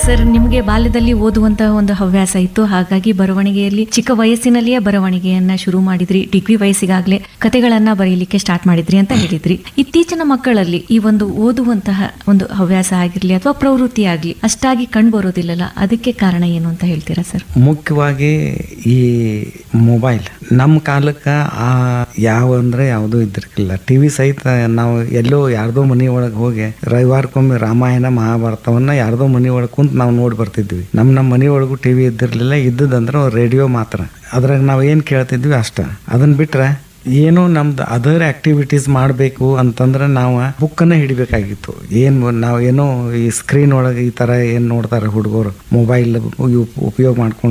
sir ನಿಮಗೆ ಬಾಲ್ಯದಲ್ಲಿ ಓದುವಂತಹ ಒಂದು ಹವ್ಯಾಸ ಇತ್ತು ಹಾಗಾಗಿ ಬರವಣಿಗೆಯಲ್ಲಿ ಚಿಕ್ಕ ವಯಸ್ಸಿನಲ್ಲಿಯೇ ಬರವಣಿಗೆಯನ್ನ ಶುರು ಮಾಡಿದ್ರಿ ಡಿಗ್ರಿ ವಯಸ್ಸಿಗಾಗ್ಲೇ ಕತೆಗಳನ್ನ ಬರೀಲಿಕ್ಕೆ ಸ್ಟಾರ್ಟ್ ಮಾಡಿದ್ರಿ ಅಂತ ಹೇಳಿದ್ರಿ ಇತ್ತೀಚಿನ ಮಕ್ಕಳಲ್ಲಿ ಈ ಒಂದು ಓದುವಂತಹ ಒಂದು ಹವ್ಯಾಸ ಆಗಿರ್ಲಿ ಅಥವಾ ಪ್ರವೃತ್ತಿ ಆಗ್ಲಿ ಅಷ್ಟಾಗಿ ಕಂಡು ಬರೋದಿಲ್ಲಲ್ಲ ಅದಕ್ಕೆ ಕಾರಣ ಏನು ಅಂತ ಹೇಳ್ತೀರಾ ಸರ್ ಮುಖ್ಯವಾಗಿ ಈ ಮೊಬೈಲ್ ನಮ್ಮ ಕಾಲಕ್ಕೆ ಆ ಯಾವ ಅಂದ್ರೆ ಯಾವುದೂ ಇದ್ದಿರ್ಕಿಲ್ಲ ಟಿ ವಿ ಸಹಿತ ನಾವು ಎಲ್ಲೋ ಯಾರ್ದೋ ಮನೆ ಒಳಗೆ ಹೋಗಿ ರವಿವಾರಕ್ಕೊಮ್ಮೆ ರಾಮಾಯಣ ಮಹಾಭಾರತವನ್ನ ಯಾರ್ದೋ ಮನೆ ಒಳಗೆ ಕುಂತು ನಾವು ನೋಡಿ ಬರ್ತಿದ್ವಿ ನಮ್ಮ ನಮ್ಮ ಮನೆ ಒಳಗೂ ಟಿ ವಿ ಇದ್ದಿರಲಿಲ್ಲ ಇದ್ದದಂದ್ರೆ ರೇಡಿಯೋ ಮಾತ್ರ ಅದ್ರಾಗ ನಾವು ಏನು ಕೇಳ್ತಿದ್ವಿ ಅಷ್ಟ ಅದನ್ನ ಬಿಟ್ರೆ ಏನೋ ನಮ್ದು ಅದರ್ ಆಕ್ಟಿವಿಟೀಸ್ ಮಾಡಬೇಕು ಅಂತಂದ್ರೆ ನಾವು ಬುಕ್ಕನ್ನು ಹಿಡಿಬೇಕಾಗಿತ್ತು ಏನು ನಾವು ಏನೋ ಈ ಸ್ಕ್ರೀನ್ ಒಳಗೆ ಈ ಥರ ಏನು ನೋಡ್ತಾರೆ ಹುಡುಗರು ಮೊಬೈಲ್ ಉಪಯೋಗ ಮಾಡ್ಕೊಂಡು